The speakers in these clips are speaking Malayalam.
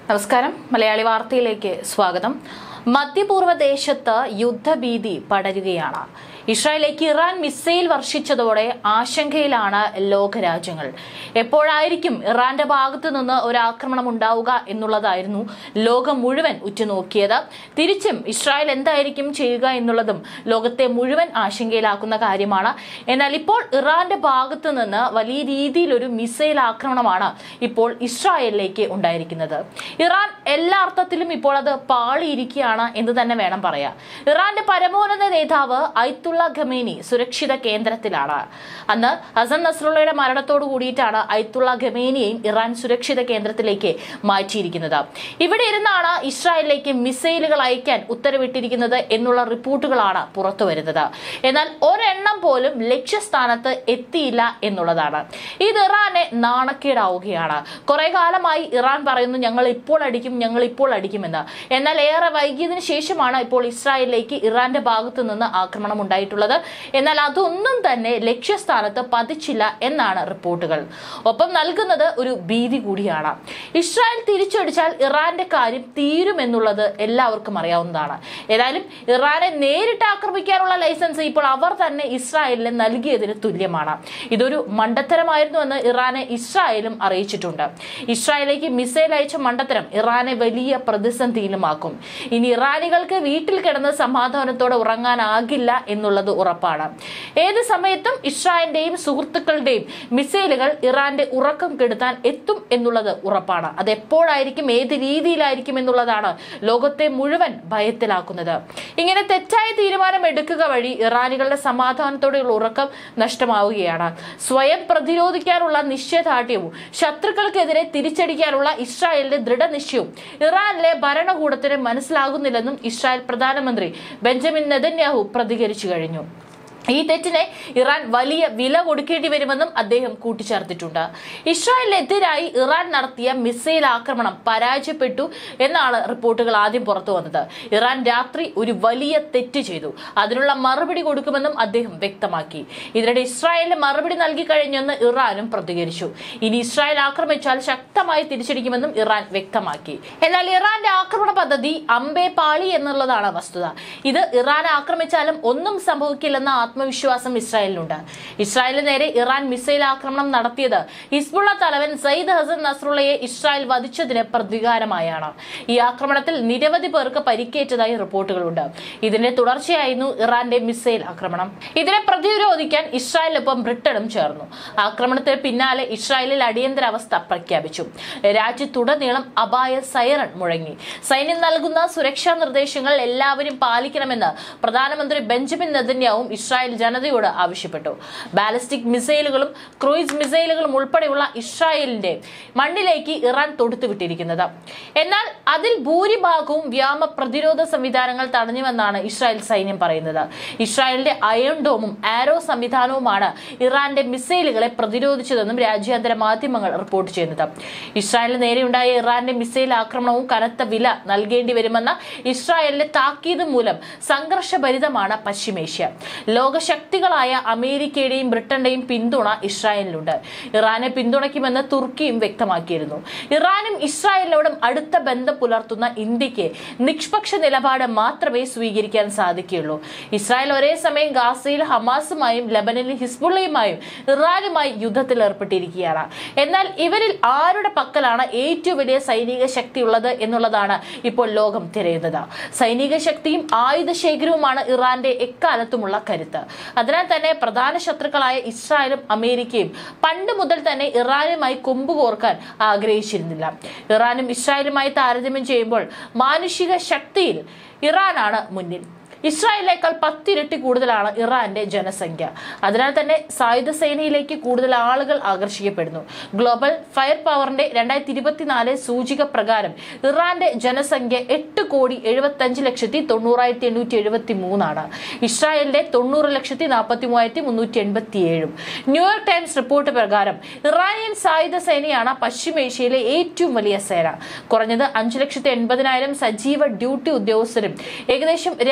നമസ്കാരം മലയാളി വാർത്തയിലേക്ക് സ്വാഗതം മധ്യപൂർവ്വ ദേശത്ത് യുദ്ധഭീതി പടരുകയാണ് ഇസ്രായേലിലേക്ക് ഇറാൻ മിസൈൽ വർഷിച്ചതോടെ ആശങ്കയിലാണ് ലോകരാജ്യങ്ങൾ എപ്പോഴായിരിക്കും ഇറാന്റെ ഭാഗത്തു നിന്ന് ഒരു ആക്രമണം ഉണ്ടാവുക എന്നുള്ളതായിരുന്നു ലോകം മുഴുവൻ ഉറ്റുനോക്കിയത് തിരിച്ചും ഇസ്രായേൽ എന്തായിരിക്കും ചെയ്യുക എന്നുള്ളതും ലോകത്തെ മുഴുവൻ ആശങ്കയിലാക്കുന്ന കാര്യമാണ് എന്നാൽ ഇപ്പോൾ ഇറാന്റെ ഭാഗത്തു നിന്ന് വലിയ രീതിയിലൊരു മിസൈൽ ആക്രമണമാണ് ഇപ്പോൾ ഇസ്രായേലിലേക്ക് ഉണ്ടായിരിക്കുന്നത് ഇറാൻ എല്ലാ അർത്ഥത്തിലും ഇപ്പോൾ അത് പാളിയിരിക്കുകയാണ് എന്ന് തന്നെ വേണം പറയാം ഇറാന്റെ പരമോന്നത നേതാവ് ഐത്തുള്ള ഖമേനി സുരക്ഷിത കേന്ദ്രത്തിലാണ് അന്ന് ഹസൻ നസ്രുള്ളയുടെ മരണത്തോടു കൂടിയിട്ടാണ് ഐത്തുള്ള ഖമേനിയെയും ഇറാൻ സുരക്ഷിത കേന്ദ്രത്തിലേക്ക് മാറ്റിയിരിക്കുന്നത് ഇവിടെ ഇരുന്നാണ് ഇസ്രായേലിലേക്ക് മിസൈലുകൾ അയക്കാൻ ഉത്തരവിട്ടിരിക്കുന്നത് എന്നുള്ള റിപ്പോർട്ടുകളാണ് പുറത്തു വരുന്നത് എന്നാൽ ഒരെണ്ണം പോലും ലക്ഷ്യസ്ഥാനത്ത് എത്തിയില്ല എന്നുള്ളതാണ് ഇത് ഇറാനെ നാണക്കേടാവുകയാണ് കുറെ കാലമായി ഇറാൻ പറയുന്നു ഞങ്ങൾ ഇപ്പോൾ അടിക്കും ഞങ്ങൾ ഇപ്പോൾ അടിക്കുമെന്ന് എന്നാൽ ഏറെ വൈകിയതിനു ശേഷമാണ് ഇപ്പോൾ ഇസ്രായേലിലേക്ക് ഇറാന്റെ ഭാഗത്തു നിന്ന് ആക്രമണം ഉണ്ടായിട്ടുള്ളത് എന്നാൽ അതൊന്നും തന്നെ ലക്ഷ്യസ്ഥാനത്ത് പതിച്ചില്ല എന്നാണ് റിപ്പോർട്ടുകൾ ഒപ്പം നൽകുന്നത് ഒരു ഭീതി കൂടിയാണ് ഇസ്രായേൽ തിരിച്ചടിച്ചാൽ ഇറാന്റെ കാര്യം തീരുമെന്നുള്ളത് എല്ലാവർക്കും അറിയാവുന്നതാണ് ഏതായാലും ഇറാനെ നേരിട്ട് ആക്രമിക്കാനുള്ള ലൈസൻസ് ഇപ്പോൾ അവർ തന്നെ ഇസ്രായേലിന് നൽകിയതിന് തുല്യമാണ് ഇതൊരു മണ്ടത്തരമായിരുന്നുവെന്ന് ഇറാനെ ഇസ്രായേലും അറിയിച്ചിട്ടുണ്ട് ഇസ്രായേലിലേക്ക് മിസൈൽ അയച്ച മണ്ടത്തരം ഇറാനെ വലിയ പ്രതിസന്ധിയിലുമാക്കും ഇനി ഇറാനികൾക്ക് വീട്ടിൽ കിടന്ന് സമാധാനത്തോടെ ഉറങ്ങാനാകില്ല എന്നുള്ളത് ഉറപ്പാണ് ഏത് സമയത്തും ഇസ്രായേലിന്റെയും സുഹൃത്തുക്കളുടെയും മിസൈലുകൾ ഇറാന്റെ ഉറക്കം കെടുത്താൻ എത്തും എന്നുള്ളത് ഉറപ്പാണ് അത് എപ്പോഴായിരിക്കും ഏത് രീതിയിലായിരിക്കും എന്നുള്ളതാണ് ലോകത്തെ മുഴുവൻ ഭയത്തിലാക്കുന്നത് ഇങ്ങനെ തെറ്റായ തീരുമാനം എടുക്കുക വഴി ഇറാനികളുടെ സമാധാനത്തോടെയുള്ള ഉറക്കം നഷ്ടമാവുകയാണ് സ്വയം പ്രതിരോധിക്കാനുള്ള നിശ്ചയദാർഢ്യവും ശത്രുക്കൾക്കെതിരെ തിരിച്ചടിക്കാനുള്ള ഇസ്രായേലിന്റെ ദൃഢനിശ്ചയവും ഇറാനിലെ ഭരണകൂടത്തിന് മനസ്സിലാകുന്നില്ലെന്നും ഇസ്രായേൽ പ്രധാനമന്ത്രി ബെഞ്ചമിൻ നെതന്യാഹു പ്രതികരിച്ചു കഴിഞ്ഞു ഈ തെറ്റിനെ ഇറാൻ വലിയ വില കൊടുക്കേണ്ടി വരുമെന്നും അദ്ദേഹം കൂട്ടിച്ചേർത്തിട്ടുണ്ട് ഇസ്രായേലിനെതിരായി ഇറാൻ നടത്തിയ മിസൈൽ ആക്രമണം പരാജയപ്പെട്ടു എന്നാണ് റിപ്പോർട്ടുകൾ ആദ്യം പുറത്തു വന്നത് ഇറാൻ രാത്രി ഒരു വലിയ തെറ്റ് ചെയ്തു അതിനുള്ള മറുപടി കൊടുക്കുമെന്നും അദ്ദേഹം വ്യക്തമാക്കി ഇതിനിടെ ഇസ്രായേലിന് മറുപടി നൽകി കഴിഞ്ഞെന്ന് ഇറാനും പ്രതികരിച്ചു ഇനി ഇസ്രായേൽ ആക്രമിച്ചാൽ ശക്തമായി തിരിച്ചടിക്കുമെന്നും ഇറാൻ വ്യക്തമാക്കി എന്നാൽ ഇറാന്റെ ആക്രമണ പദ്ധതി അമ്പേ പാളി എന്നുള്ളതാണ് വസ്തുത ഇത് ഇറാൻ ആക്രമിച്ചാലും ഒന്നും സംഭവിക്കില്ലെന്ന ആത്മവിശ്വാസം ഇസ്രായേലിനുണ്ട് ഇസ്രായേലിന് നേരെ ഇറാൻ മിസൈൽ ആക്രമണം നടത്തിയത് ഹിസ്ബുള്ള തലവൻ സയ്യിദ് ഹസൻ നസ്രുള്ളയെ ഇസ്രായേൽ വധിച്ചതിന് പ്രതികാരമായാണ് ഈ ആക്രമണത്തിൽ നിരവധി പേർക്ക് പരിക്കേറ്റതായി റിപ്പോർട്ടുകളുണ്ട് ഇതിന്റെ തുടർച്ചയായിരുന്നു ഇറാന്റെ മിസൈൽ ആക്രമണം ഇതിനെ പ്രതിരോധിക്കാൻ ഇസ്രായേലിനൊപ്പം ബ്രിട്ടനും ചേർന്നു ആക്രമണത്തിന് പിന്നാലെ ഇസ്രായേലിൽ അടിയന്തരാവസ്ഥ പ്രഖ്യാപിച്ചു രാജ്യത്തുടനീളം അപായ സൈറൺ മുഴങ്ങി സൈന്യം നൽകുന്ന സുരക്ഷാ നിർദ്ദേശങ്ങൾ എല്ലാവരും പാലിക്കണമെന്ന് പ്രധാനമന്ത്രി ബെഞ്ചമിൻ നെതന്യാവും ഇസ്രായേൽ ജനതയോട് ആവശ്യപ്പെട്ടു ബാലിസ്റ്റിക് മിസൈലുകളും ക്രൂയിസ് മിസൈലുകളും ഉൾപ്പെടെയുള്ള ഇസ്രായേലിന്റെ മണ്ണിലേക്ക് ഇറാൻ തൊടുത്തുവിട്ടിരിക്കുന്നത് എന്നാൽ അതിൽ ഭൂരിഭാഗവും വ്യോമ പ്രതിരോധ സംവിധാനങ്ങൾ തടഞ്ഞുവെന്നാണ് ഇസ്രായേൽ സൈന്യം പറയുന്നത് ഇസ്രായേലിന്റെ അയൺ ഡോമും ആരോ സംവിധാനവുമാണ് ഇറാന്റെ മിസൈലുകളെ പ്രതിരോധിച്ചതെന്നും രാജ്യാന്തര മാധ്യമങ്ങൾ റിപ്പോർട്ട് ചെയ്യുന്നത് ഇസ്രായേലിന് നേരെയുണ്ടായ ഇറാന്റെ മിസൈൽ ആക്രമണവും കനത്ത വില നൽകേണ്ടി വരുമെന്ന ഇസ്രായേലിന്റെ താക്കീത് മൂലം സംഘർഷഭരിതമാണ് പശ്ചിമേഷ്യ ലോകശക്തികളായ അമേരിക്കയുടെയും ബ്രിട്ടന്റെയും പിന്തുണ ഇസ്രായേലിനുണ്ട് ഇറാനെ പിന്തുണയ്ക്കുമെന്ന് തുർക്കിയും വ്യക്തമാക്കിയിരുന്നു ഇറാനും ഇസ്രായേലിനോടും അടുത്ത ബന്ധം പുലർത്തുന്ന ഇന്ത്യക്ക് നിഷ്പക്ഷ നിലപാട് മാത്രമേ സ്വീകരിക്കാൻ സാധിക്കുകയുള്ളൂ ഇസ്രായേൽ ഒരേ സമയം ഗാസയിൽ ഹമാസുമായും ലബനനിൽ ഹിസ്ബുള്ളയുമായും ഇറാനുമായി യുദ്ധത്തിൽ ഏർപ്പെട്ടിരിക്കുകയാണ് എന്നാൽ ഇവരിൽ ആരുടെ പക്കലാണ് ഏറ്റവും വലിയ സൈനിക ശക്തി ഉള്ളത് എന്നുള്ളതാണ് ഇപ്പോൾ ലോകം തിരയുന്നത് സൈനിക ശക്തിയും ആയുധ ശേഖരവുമാണ് ഇറാന്റെ എക്കാലത്തുമുള്ള കരുത്ത് അതിനാൽ തന്നെ പ്രധാന ശത്രുക്കളായ ഇസ്രായേലും അമേരിക്കയും പണ്ട് മുതൽ തന്നെ ഇറാനുമായി കൊമ്പുകോർക്കാൻ ആഗ്രഹിച്ചിരുന്നില്ല ഇറാനും ഇസ്രായേലുമായി താരതമ്യം ചെയ്യുമ്പോൾ മാനുഷിക ശക്തിയിൽ ഇറാനാണ് മുന്നിൽ ഇസ്രായേലിനേക്കാൾ പത്തിരട്ടി കൂടുതലാണ് ഇറാന്റെ ജനസംഖ്യ അതിനാൽ തന്നെ സായുധ സേനയിലേക്ക് കൂടുതൽ ആളുകൾ ആകർഷിക്കപ്പെടുന്നു ഗ്ലോബൽ ഫയർ പവറിന്റെ രണ്ടായിരത്തി ഇരുപത്തിനാല് സൂചിക പ്രകാരം ഇറാന്റെ ജനസംഖ്യ എട്ട് കോടി എഴുപത്തി ലക്ഷത്തി തൊണ്ണൂറായിരത്തി എണ്ണൂറ്റി എഴുപത്തി മൂന്നാണ് ഇസ്രായേലിന്റെ തൊണ്ണൂറ് ലക്ഷത്തി നാൽപ്പത്തി മൂവായിരത്തി മുന്നൂറ്റി എൺപത്തി ഏഴും ന്യൂയോർക്ക് ടൈംസ് റിപ്പോർട്ട് പ്രകാരം ഇറാനിയൻ സായുധ സേനയാണ് പശ്ചിമേഷ്യയിലെ ഏറ്റവും വലിയ സേന കുറഞ്ഞത് അഞ്ചു ലക്ഷത്തി എൺപതിനായിരം സജീവ ഡ്യൂട്ടി ഉദ്യോഗസ്ഥരും ഏകദേശം രണ്ട് ലക്ഷത്തി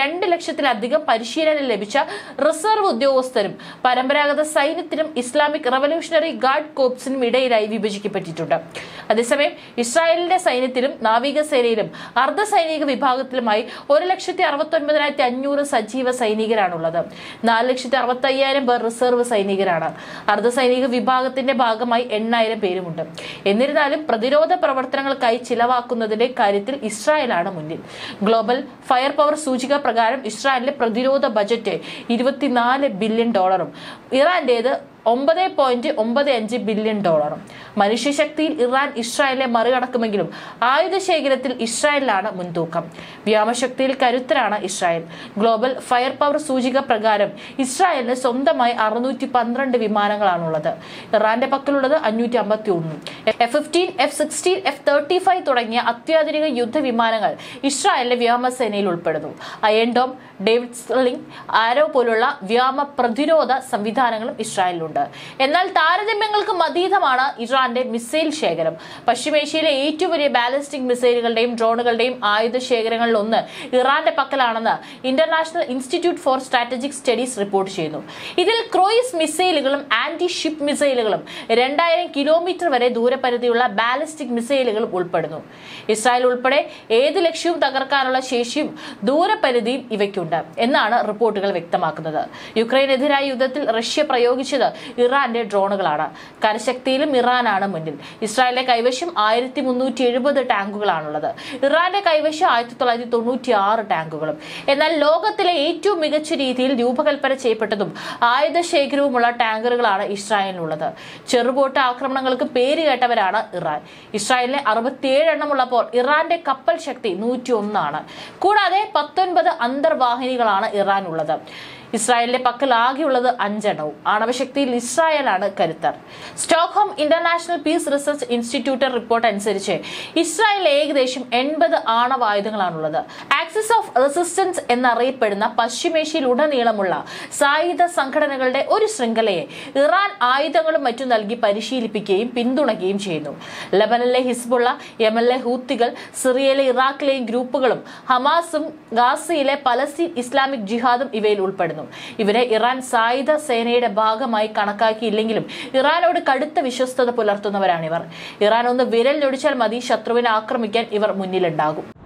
ലക്ഷത്തിലധികം പരിശീലനം ലഭിച്ച റിസർവ് ഉദ്യോഗസ്ഥരും പരമ്പരാഗത സൈന്യത്തിനും ഇസ്ലാമിക് റവല്യൂഷണറി ഗാർഡ് കോപ്സിനും ഇടയിലായി വിഭജിക്കപ്പെട്ടിട്ടുണ്ട് അതേസമയം ഇസ്രായേലിന്റെ സൈന്യത്തിലും നാവികസേനയിലും അർദ്ധ സൈനിക വിഭാഗത്തിലുമായി ഒരു ലക്ഷത്തി അറുപത്തി ഒൻപതിനായിരത്തി അഞ്ഞൂറ് സജീവ സൈനികരാണുള്ളത് നാല് ലക്ഷത്തി അറുപത്തി അയ്യായിരം പേർ റിസർവ് സൈനികരാണ് അർദ്ധ സൈനിക വിഭാഗത്തിന്റെ ഭാഗമായി എണ്ണായിരം പേരുമുണ്ട് എന്നിരുന്നാലും പ്രതിരോധ പ്രവർത്തനങ്ങൾക്കായി ചിലവാക്കുന്നതിന്റെ കാര്യത്തിൽ ഇസ്രായേലാണ് മുന്നിൽ ഗ്ലോബൽ ഫയർ പവർ സൂചിക പ്രകാരം ഇസ്രായേലിന്റെ പ്രതിരോധ ബജറ്റ് ഇരുപത്തിനാല് ബില്യൺ ഡോളറും ഇറാന്റേത് ഒമ്പത് പോയിന്റ് ഒമ്പത് അഞ്ച് ബില്യൺ ഡോളറും മനുഷ്യശക്തിയിൽ ഇറാൻ ഇസ്രായേലിനെ മറികടക്കുമെങ്കിലും ആയുധ ശേഖരത്തിൽ ഇസ്രായേലിലാണ് മുൻതൂക്കം വ്യോമശക്തിയിൽ കരുത്തരാണ് ഇസ്രായേൽ ഗ്ലോബൽ ഫയർ പവർ സൂചിക പ്രകാരം ഇസ്രായേലിന് സ്വന്തമായി അറുന്നൂറ്റി പന്ത്രണ്ട് വിമാനങ്ങളാണുള്ളത് ഇറാന്റെ പക്കലുള്ളത് അഞ്ഞൂറ്റി അമ്പത്തി ഒന്ന് F fifteen F sixteen F thirty five തുടങ്ങിയ അത്യാധുനിക യുദ്ധവിമാനങ്ങൾ ഇസ്രായേലിന്റെ വ്യോമസേനയിൽ ഉൾപ്പെടുന്നു അയൻഡോം ഡേവിഡ് സ്ലിംഗ് ആരോ പോലുള്ള വ്യോമ പ്രതിരോധ സംവിധാനങ്ങളും ഇസ്രായേലിലുണ്ട് എന്നാൽ താരതമ്യങ്ങൾക്ക് അതീതമാണ് ഇറാന്റെ മിസൈൽ ശേഖരം പശ്ചിമേഷ്യയിലെ ഏറ്റവും വലിയ ബാലിസ്റ്റിക് മിസൈലുകളുടെയും ഡ്രോണുകളുടെയും ആയുധ ശേഖരങ്ങളിൽ ഒന്ന് ഇറാന്റെ പക്കലാണെന്ന് international institute for strategic studies report ചെയ്യുന്നു ഇതിൽ ക്രോയിസ് മിസൈലുകളും ആന്റി ഷിപ്പ് മിസൈലുകളും രണ്ടായിരം കിലോമീറ്റർ വരെ ദൂരപരിധിയുള്ള ബാലിസ്റ്റിക് മിസൈലുകളും ഉൾപ്പെടുന്നു ഇസ്രായേൽ ഉൾപ്പെടെ ഏത് ലക്ഷ്യവും തകർക്കാനുള്ള ശേഷിയും ദൂരപരിധിയും ഇവയ്ക്കുണ്ട് എന്നാണ് റിപ്പോർട്ടുകൾ വ്യക്തമാക്കുന്നത് യുക്രൈനെതിരായ യുദ്ധത്തിൽ റഷ്യ പ്രയോഗിച്ചത് ഇറാന്റെ ഡ്രോണുകളാണ് കരശക്തിയിലും ഇറാനാണ് മുന്നിൽ ഇസ്രായേലിന്റെ കൈവശം ആയിരത്തി മുന്നൂറ്റി എഴുപത് ടാങ്കുകളാണുള്ളത് ഇറാന്റെ കൈവശം ആയിരത്തി തൊള്ളായിരത്തി തൊണ്ണൂറ്റി ആറ് ടാങ്കുകളും എന്നാൽ ലോകത്തിലെ ഏറ്റവും മികച്ച രീതിയിൽ രൂപകൽപ്പന ചെയ്യപ്പെട്ടതും ആയുധ ശേഖരവുമുള്ള ടാങ്കറുകളാണ് ഇസ്രായേലിനുള്ളത് ചെറുബോട്ട് ആക്രമണങ്ങൾക്ക് പേര് കേട്ടവരാണ് ഇറാൻ ഇസ്രായേലിന് അറുപത്തിയേഴ് എണ്ണമുള്ളപ്പോൾ ഇറാന്റെ കപ്പൽ ശക്തി നൂറ്റി ഒന്നാണ് കൂടാതെ പത്തൊൻപത് അന്തർവാഹിനികളാണ് ഇറാനുള്ളത് ഇസ്രായേലിന്റെ പക്കൽ ആകെയുള്ളത് അഞ്ചെണ്ണവും ആണവശക്തിയിൽ ഇസ്രായേലാണ് കരുത്തർ Stockholm international peace research institute report അനുസരിച്ച് ഇസ്രായേൽ ഏകദേശം എൺപത് ആണവായുധങ്ങളാണുള്ളത് ആക്സിസ് ഓഫ് റെസിസ്റ്റൻസ് എന്നറിയപ്പെടുന്ന പശ്ചിമേഷ്യയിലുടനീളമുള്ള സായുധ സംഘടനകളുടെ ഒരു ശൃംഖലയെ ഇറാൻ ആയുധങ്ങളും മറ്റും നൽകി പരിശീലിപ്പിക്കുകയും പിന്തുണയ്ക്കുകയും ചെയ്യുന്നു ലബനനിലെ ഹിസ്ബുള്ള യമനിലെ ഹൂത്തികൾ സിറിയയിലെ ഇറാഖിലെയും ഗ്രൂപ്പുകളും ഹമാസും ഗാസയിലെ പലസ്തീൻ ഇസ്ലാമിക് ജിഹാദും ഇവയിൽ ഉൾപ്പെടുന്നു ഇവരെ ഇറാൻ സായുധ സേനയുടെ ഭാഗമായി കണക്കാക്കിയില്ലെങ്കിലും ഇറാനോട് കടുത്ത വിശ്വസ്തത പുലർത്തുന്നവരാണിവർ ഇറാൻ ഒന്ന് വിരൽ ഞൊടിച്ചാൽ മതി ശത്രുവിനെ ആക്രമിക്കാൻ ഇവർ മുന്നിലുണ്ടാകും